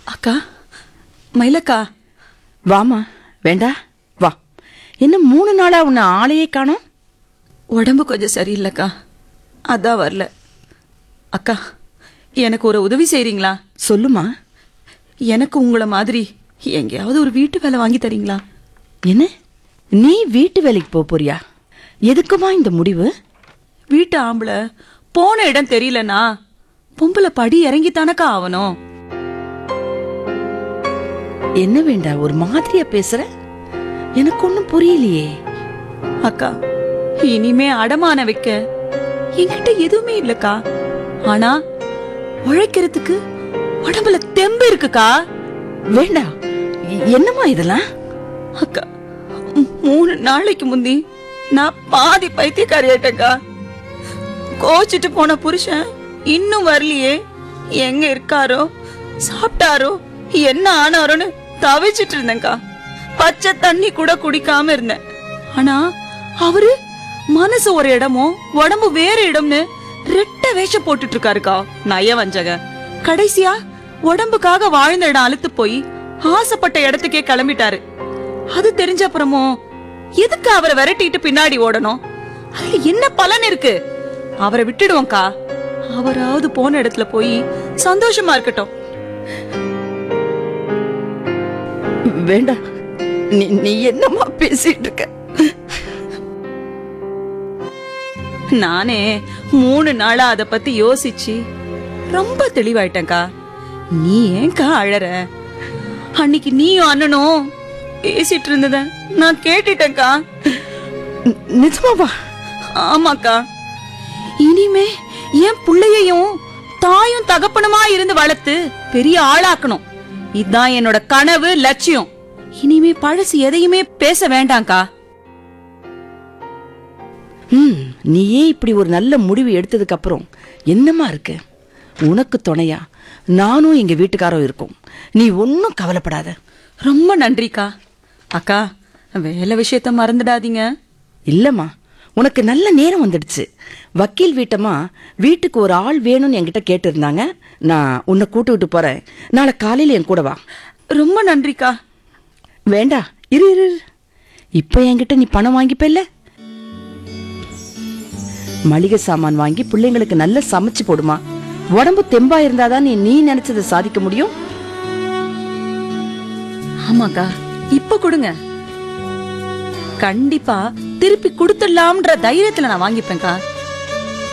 அக்கா மயிலக்கா வாமா வேண்டா வா என்ன மூணு நாளா உன்னை ஆளையே காணோம் உடம்பு கொஞ்சம் சரியில்லைக்கா அதான் வரல அக்கா எனக்கு ஒரு உதவி செய்றீங்களா சொல்லுமா எனக்கு உங்கள மாதிரி எங்கேயாவது ஒரு வீட்டு வேலை வாங்கி தரீங்களா என்ன நீ வீட்டு வேலைக்கு போக போறியா எதுக்குமா இந்த முடிவு வீட்டு ஆம்பளை போன இடம் தெரியலனா பொம்பளை படி இறங்கித்தானக்கா ஆகணும் என்ன வேண்டா ஒரு மாதிரியா பேசுற எனக்கு ஒன்றும் புரியலையே அக்கா இனிமே அடமான வைக்க என்கிட்ட எதுவுமே இல்லக்கா ஆனா உழைக்கிறதுக்கு உடம்புல தெம்பு இருக்குக்கா வேண்டா எ- என்னம்மா இதெல்லாம் அக்கா மூ- மூணு நாளைக்கு முந்தி நான் பாதி பைத்தியக்காரியாயிட்டேக்கா கோச்சிட்டு போன புருஷன் இன்னும் வரலையே எங்க இருக்காரோ சாப்பிட்டாரோ என்ன ஆனாரோன்னு தவிச்சிட்டு இருந்தேன்க்கா பச்சை தண்ணி கூட குடிக்காம இருந்தேன் ஆனா அவரு மனசு ஒரு இடமோ உடம்பு வேற இடம்னு ரெட்ட வேஷம் போட்டுட்டு இருக்காருக்கா நய வஞ்சக கடைசியா உடம்புக்காக வாழ்ந்த இடம் அழுத்து போய் ஆசைப்பட்ட இடத்துக்கே கிளம்பிட்டாரு அது தெரிஞ்ச அப்புறமோ எதுக்கு அவரை விரட்டிட்டு பின்னாடி ஓடணும் அதுல என்ன பலன் இருக்கு அவரை விட்டுடுவோம்க்கா அவராவது போன இடத்துல போய் சந்தோஷமா இருக்கட்டும் வேண்டா நீ நீ என்னம்மா பேசிட்டு இருக்க நானே மூணு நாளா அத பத்தி யோசிச்சு ரொம்ப தெளிவாயிட்டேன்க்கா நீ ஏன்க்கா அழற அன்னைக்கு நீயும் அண்ணனும் பேசிட்டு இருந்தத நான் கேட்டுட்டேன்க்கா நி- நிஜமாவா ஆமாக்கா இனிமே என் புள்ளையையும் தாயும் தகப்பனுமா இருந்து வளர்த்து பெரிய ஆளாக்கணும் இதான் என்னோட கனவு லட்சியம் இனிமே பழசு எதையுமே பேச வேண்டாம்க்கா ம் நீயே இப்படி ஒரு நல்ல முடிவு எடுத்ததுக்கு அப்புறம் என்னம்மா இருக்கு உனக்கு துணையா நானும் எங்க வீட்டுக்காரரும் இருக்கோம் நீ ஒன்றும் கவலைப்படாத ரொம்ப நன்றிக்கா அக்கா வேலை விஷயத்த மறந்துடாதீங்க இல்லம்மா உனக்கு நல்ல நேரம் வந்துடுச்சு வக்கீல் வீட்டம்மா வீட்டுக்கு ஒரு ஆள் வேணும்னு என்கிட்ட கேட்டிருந்தாங்க நான் உன்னை கூட்டுக்கிட்டு போறேன் நாளை காலையில என் கூட வா ரொம்ப நன்றிக்கா வேண்டா இரு இரு இரு. இப்ப என்கிட்ட நீ பணம் வாங்கிப்பல்ல மளிகை சாமான் வாங்கி பிள்ளைங்களுக்கு நல்ல சமைச்சு போடுமா உடம்பு தெம்பா இருந்தாதான் நீ நீ நினைச்சதை சாதிக்க முடியும் ஆமாக்கா இப்ப கொடுங்க கண்டிப்பா திருப்பி கொடுத்துடலாம்ன்ற தைரியத்துல நான் வாங்கிப்பேன்க்கா